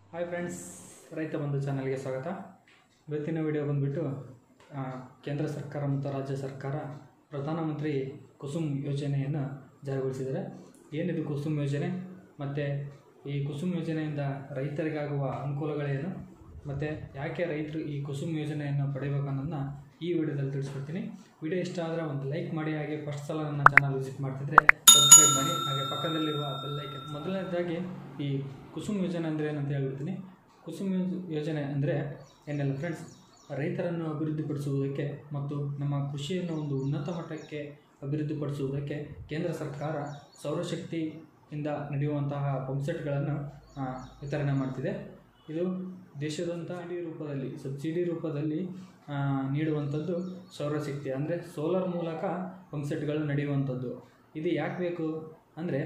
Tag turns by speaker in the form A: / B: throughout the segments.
A: hi friends ರೈತ ಬಂಧು ಚಾನಲ್ಗೆ ಸ್ವಾಗತ ಇವತ್ತಿನ ವಿಡಿಯೋ ಬಂದುಬಿಟ್ಟು ಕೇಂದ್ರ ಸರ್ಕಾರ ಮತ್ತು ರಾಜ್ಯ ಸರ್ಕಾರ ಪ್ರಧಾನಮಂತ್ರಿ ಕುಸುಮ್ ಯೋಜನೆಯನ್ನು ಜಾರಿಗೊಳಿಸಿದ್ದಾರೆ ಏನಿದು ಕುಸುಮ್ ಯೋಜನೆ ಮತ್ತು ಈ ಕುಸುಮ್ ಯೋಜನೆಯಿಂದ ರೈತರಿಗಾಗುವ ಅನುಕೂಲಗಳೇನು ಮತ್ತು ಯಾಕೆ ರೈತರು ಈ ಕುಸುಮ್ ಯೋಜನೆಯನ್ನು ಪಡಿಬೇಕು ಅನ್ನೋದನ್ನ ಈ ವಿಡಿಯೋದಲ್ಲಿ ತಿಳಿಸ್ಕೊಡ್ತೀನಿ ವಿಡಿಯೋ ಇಷ್ಟ ಆದರೆ ಒಂದು ಲೈಕ್ ಮಾಡಿ ಹಾಗೆ ಫಸ್ಟ್ ಸಲ ನನ್ನ ಚಾನಲ್ ವಿಸಿಟ್ ಮಾಡ್ತಿದ್ರೆ ಸಬ್ಸ್ಕ್ರೈಬ್ ಮಾಡಿ ಹಾಗೆ ಪಕ್ಕದಲ್ಲಿರುವ ಬೆಲ್ ಐಕನ್ ಮೊದಲನೇದಾಗಿ ಈ ಕುಸುಮ್ ಯೋಜನೆ ಅಂದರೆ ಏನಂತ ಹೇಳ್ಬಿಡ್ತೀನಿ ಕುಸುಮ್ ಯೋಜ- ಯೋಜನೆ ಅಂದರೆ ಏನೆಲ್ಲ ಫ್ರೆಂಡ್ಸ್ ರೈತರನ್ನು ಅಭಿವೃದ್ಧಿಪಡಿಸುವುದಕ್ಕೆ ಮತ್ತು ನಮ್ಮ ಕೃಷಿಯನ್ನು ಒಂದು ಉನ್ನತ ಮಟ್ಟಕ್ಕೆ ಅಭಿವೃದ್ಧಿಪಡಿಸುವುದಕ್ಕೆ ಕೇಂದ್ರ ಸರ್ಕಾರ ಸೌರಶಕ್ತಿಯಿಂದ ನಡೆಯುವಂತಹ ಪಂಪ್ಸೆಟ್ಗಳನ್ನು ಆ, ವಿತರಣೆ ಮಾಡ್ತಿದೆ ಇದು ದೇಶದಂತ ಸಬ್ಸಿಡಿ ರೂಪದಲ್ಲಿ ಸಬ್ಸಿಡಿ ರೂಪದಲ್ಲಿ ಆ, ನೀಡುವಂಥದ್ದು ಸೌರಶಕ್ತಿ ಅಂದರೆ ಸೋಲಾರ್ ಮೂಲಕ ಪಂಪ್ಸೆಟ್ಗಳು ನಡೆಯುವಂಥದ್ದು ಇದು ಯಾಕೆ ಬೇಕು ಅಂದರೆ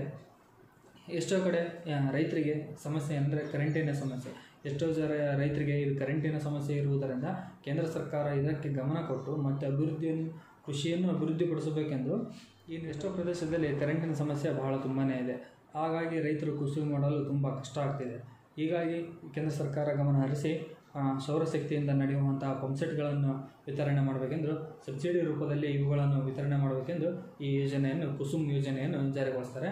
A: ಎಷ್ಟೋ ಕಡೆ ಆ, ರೈತರಿಗೆ ಸಮಸ್ಯೆ ಅಂದರೆ ಕರೆಂಟಿನ ಸಮಸ್ಯೆ ಎಷ್ಟೋ ಜನ ರೈತರಿಗೆ ಇದು ಕರೆಂಟಿನ ಸಮಸ್ಯೆ ಇರುವುದರಿಂದ ಕೇಂದ್ರ ಸರ್ಕಾರ ಇದಕ್ಕೆ ಗಮನ ಕೊಟ್ಟು ಮತ್ತು ಅಭಿವೃದ್ಧಿಯನ್ನು ಕೃಷಿಯನ್ನು ಅಭಿವೃದ್ಧಿಪಡಿಸಬೇಕೆಂದು ಇನ್ನು ಎಷ್ಟೋ ಪ್ರದೇಶದಲ್ಲಿ ಕರೆಂಟಿನ ಸಮಸ್ಯೆ ಬಹಳ ತುಂಬಾ ಇದೆ ಹಾಗಾಗಿ ರೈತರು ಕೃಷಿ ಮಾಡಲು ತುಂಬ ಕಷ್ಟ ಆಗ್ತಿದೆ ಹೀಗಾಗಿ ಕೇಂದ್ರ ಸರ್ಕಾರ ಗಮನ ಹರಿಸಿ ಆ, ಸೌರಶಕ್ತಿಯಿಂದ ನಡೆಯುವಂತಹ ಪಂಪ್ಸೆಟ್ಗಳನ್ನು ವಿತರಣೆ ಮಾಡಬೇಕೆಂದು ಸಬ್ಸಿಡಿ ರೂಪದಲ್ಲಿ ಇವುಗಳನ್ನು ವಿತರಣೆ ಮಾಡಬೇಕೆಂದು ಈ ಯೋಜನೆಯನ್ನು ಕುಸುಮ್ ಯೋಜನೆಯನ್ನು ಜಾರಿಗೊಳಿಸ್ತಾರೆ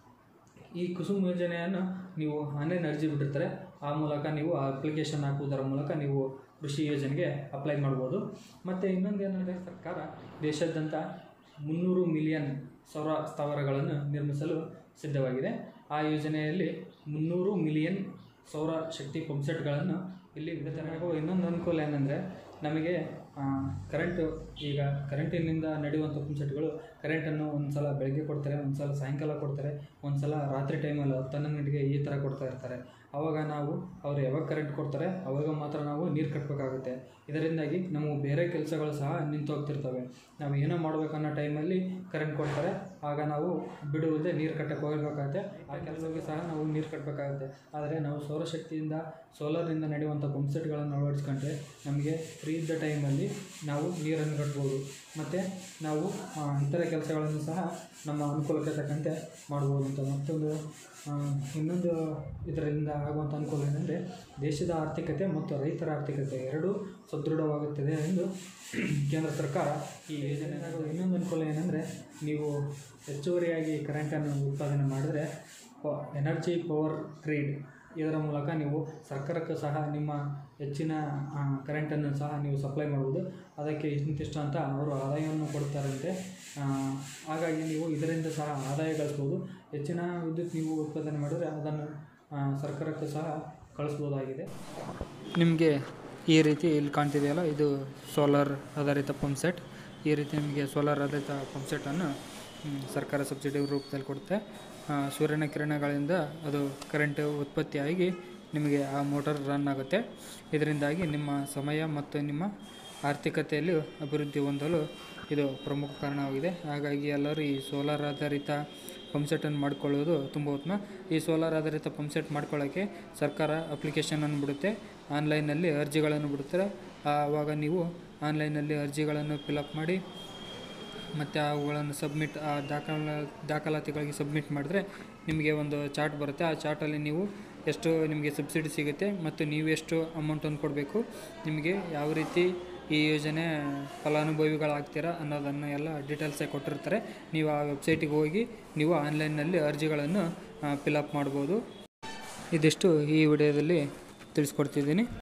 A: ಈ ಕುಸುಮ್ ಯೋಜನೆಯನ್ನು ನೀವು ಆನ್ಲೈನ್ ಅರ್ಜಿ ಬಿಟ್ಟಿರ್ತಾರೆ ಆ ಮೂಲಕ ನೀವು ಅಪ್ಲಿಕೇಶನ್ ಹಾಕುವುದರ ಮೂಲಕ ನೀವು ಕೃಷಿ ಯೋಜನೆಗೆ ಅಪ್ಲೈ ಮಾಡ್ಬೋದು ಮತ್ತು ಇನ್ನೊಂದು ಏನಂದರೆ ಸರ್ಕಾರ ದೇಶಾದ್ಯಂತ ಮುನ್ನೂರು ಮಿಲಿಯನ್ ಸೌರ ಸ್ಥಾವರಗಳನ್ನು ನಿರ್ಮಿಸಲು ಸಿದ್ಧವಾಗಿದೆ ಆ ಯೋಜನೆಯಲ್ಲಿ ಮುನ್ನೂರು ಮಿಲಿಯನ್ ಸೌರ ಶಕ್ತಿ ಪಂಪ್ಸೆಟ್ಗಳನ್ನು ಇಲ್ಲಿ ವಿತರಣೆ ಆಗುವ ಇನ್ನೊಂದು ಅನುಕೂಲ ಏನಂದರೆ ನಮಗೆ ಕರೆಂಟು ಈಗ ಕರೆಂಟಿನಿಂದ ನಡೆಯುವಂಥ ಪಂಪ್ಸೆಟ್ಗಳು ಕರೆಂಟನ್ನು ಒಂದು ಸಲ ಬೆಳಗ್ಗೆ ಕೊಡ್ತಾರೆ ಒಂದು ಸಲ ಸಾಯಂಕಾಲ ಕೊಡ್ತಾರೆ ಒಂದು ಸಲ ರಾತ್ರಿ ಟೈಮಲ್ಲಿ ಹತ್ತು ಹನ್ನೊಂದು ಗಂಟೆಗೆ ಈ ಥರ ಕೊಡ್ತಾ ಇರ್ತಾರೆ ಆವಾಗ ನಾವು ಅವ್ರು ಯಾವಾಗ ಕರೆಂಟ್ ಕೊಡ್ತಾರೆ ಆವಾಗ ಮಾತ್ರ ನಾವು ನೀರು ಕಟ್ಟಬೇಕಾಗುತ್ತೆ ಇದರಿಂದಾಗಿ ನಮ್ಮ ಬೇರೆ ಕೆಲಸಗಳು ಸಹ ನಿಂತು ಹೋಗ್ತಿರ್ತವೆ ನಾವು ಏನೋ ಮಾಡಬೇಕನ್ನೋ ಟೈಮಲ್ಲಿ ಕರೆಂಟ್ ಕೊಡ್ತಾರೆ ಆಗ ನಾವು ಬಿಡುವುದೇ ನೀರು ಕಟ್ಟಕ್ಕೆ ಹೋಗಬೇಕಾಗುತ್ತೆ ಆ ಕೆಲಸಕ್ಕೆ ಸಹ ನಾವು ನೀರು ಕಟ್ಟಬೇಕಾಗುತ್ತೆ ಆದರೆ ನಾವು ಸೌರಶಕ್ತಿಯಿಂದ ಸೋಲಾರ್ನಿಂದ ನಡೆಯುವಂಥ ಪಂಪ್ಸೆಟ್ಗಳನ್ನು ಅಳವಡಿಸ್ಕೊಂಡ್ರೆ ನಮಗೆ ಫ್ರೀ ಇದ್ದ ಟೈಮಲ್ಲಿ ನಾವು ನೀರನ್ನು ಕಟ್ಬೋದು ಮತ್ತು ನಾವು ಆ, ಇತರ ಕೆಲಸಗಳನ್ನು ಸಹ ನಮ್ಮ ಅನುಕೂಲಕ್ಕೆ ತಕ್ಕಂತೆ ಮಾಡ್ಬೋದು ಅಂತ ಮತ್ತೊಂದು ಆ, ಇನ್ನೊಂದು ಇದರಿಂದ ಆಗುವಂಥ ಅನುಕೂಲ ಏನಂದರೆ ದೇಶದ ಆರ್ಥಿಕತೆ ಮತ್ತು ರೈತರ ಆರ್ಥಿಕತೆ ಎರಡೂ ಸದೃಢವಾಗುತ್ತದೆ ಎಂದು ಕೇಂದ್ರ ಸರ್ಕಾರ ಈ ಯೋಜನೆ ಆಗುವ ಇನ್ನೊಂದು ಅನುಕೂಲ ಏನಂದರೆ ನೀವು ಹೆಚ್ಚುವರಿಯಾಗಿ ಕರೆಂಟನ್ನು ಉತ್ಪಾದನೆ ಮಾಡಿದರೆ ಎನರ್ಜಿ ಪವರ್ ಗ್ರಿಡ್ ಇದರ ಮೂಲಕ ನೀವು ಸರ್ಕಾರಕ್ಕೂ ಸಹ ನಿಮ್ಮ ಹೆಚ್ಚಿನ ಆ, ಕರೆಂಟನ್ನು ಸಹ ನೀವು ಸಪ್ಲೈ ಮಾಡ್ಬೋದು ಅದಕ್ಕೆ ಇಂತಿಷ್ಟು ಅಂತ ಅವರು ಆದಾಯವನ್ನು ಕೊಡ್ತಾರಂತೆ ಆ, ಹಾಗಾಗಿ ನೀವು ಇದರಿಂದ ಸಹ ಆದಾಯ ಗಳಿಸ್ಬೋದು ಹೆಚ್ಚಿನ ವಿದ್ಯುತ್ ನೀವು ಉತ್ಪಾದನೆ ಮಾಡಿದರೆ ಅದನ್ನು ಆ, ಸರ್ಕಾರಕ್ಕೂ ಸಹ ಕಳಿಸ್ಬೋದಾಗಿದೆ ನಿಮಗೆ ಈ ರೀತಿ ಇಲ್ಲಿ ಕಾಣ್ತಿದೆಯಲ್ಲ ಇದು ಸೋಲಾರ್ ಆಧಾರಿತ ಪಂಪ್ಸೆಟ್ ಈ ರೀತಿ ನಿಮಗೆ ಸೋಲಾರ್ ಆಧಾರಿತ ಪಂಪ್ಸೆಟನ್ನು ಮ್, ಸರ್ಕಾರ ಸಬ್ಸಿಡಿ ರೂಪದಲ್ಲಿ ಕೊಡುತ್ತೆ ಆ, ಸೂರ್ಯನ ಕಿರಣಗಳಿಂದ ಅದು ಕರೆಂಟ್ ಉತ್ಪತ್ತಿಯಾಗಿ ನಿಮಗೆ ಆ ಮೋಟಾರ್ ರನ್ ಆಗುತ್ತೆ ಇದರಿಂದಾಗಿ ನಿಮ್ಮ ಸಮಯ ಮತ್ತು ನಿಮ್ಮ ಆರ್ಥಿಕತೆಯಲ್ಲಿ ಅಭಿವೃದ್ಧಿ ಹೊಂದಲು ಇದು ಪ್ರಮುಖ ಕಾರಣವಾಗಿದೆ ಹಾಗಾಗಿ ಎಲ್ಲರೂ ಈ ಸೋಲಾರ್ ಆಧಾರಿತ ಪಂಪ್ಸೆಟನ್ನು ಮಾಡಿಕೊಳ್ಳೋದು ತುಂಬ ಉತ್ತಮ ಈ ಸೋಲಾರ್ ಆಧಾರಿತ ಪಂಪ್ಸೆಟ್ ಮಾಡ್ಕೊಳ್ಳೋಕ್ಕೆ ಸರ್ಕಾರ ಅಪ್ಲಿಕೇಶನನ್ನು ಬಿಡುತ್ತೆ ಆನ್ಲೈನಲ್ಲಿ ಅರ್ಜಿಗಳನ್ನು ಬಿಡುತ್ತಾರೆ ಆವಾಗ ನೀವು ಆನ್ಲೈನಲ್ಲಿ ಅರ್ಜಿಗಳನ್ನು ಫಿಲಪ್ ಮಾಡಿ ಮತ್ತು ಅವುಗಳನ್ನು ಸಬ್ಮಿಟ್ ಆ ದಾಖಲ ದಾಖಲಾತಿಗಳಿಗೆ ಸಬ್ಮಿಟ್ ಮಾಡಿದ್ರೆ ನಿಮಗೆ ಒಂದು ಚಾರ್ಟ್ ಬರುತ್ತೆ ಆ ಚಾರ್ಟಲ್ಲಿ ನೀವು ಎಷ್ಟು ನಿಮಗೆ ಸಬ್ಸಿಡಿ ಸಿಗುತ್ತೆ ಮತ್ತು ನೀವು ಎಷ್ಟು ಅಮೌಂಟನ್ನು ಕೊಡಬೇಕು ನಿಮಗೆ ಯಾವ ರೀತಿ ಈ ಯೋಜನೆ ಫಲಾನುಭವಿಗಳಾಗ್ತೀರಾ ಅನ್ನೋದನ್ನು ಎಲ್ಲ ಡೀಟೇಲ್ಸಾಗಿ ಕೊಟ್ಟಿರ್ತಾರೆ ನೀವು ಆ ವೆಬ್ಸೈಟಿಗೆ ಹೋಗಿ ನೀವು ಆನ್ಲೈನ್ನಲ್ಲಿ ಅರ್ಜಿಗಳನ್ನು ಫಿಲಪ್ ಮಾಡ್ಬೋದು ಇದಿಷ್ಟು ಈ ವಿಡಿಯೋದಲ್ಲಿ ತಿಳಿಸ್ಕೊಡ್ತಿದ್ದೀನಿ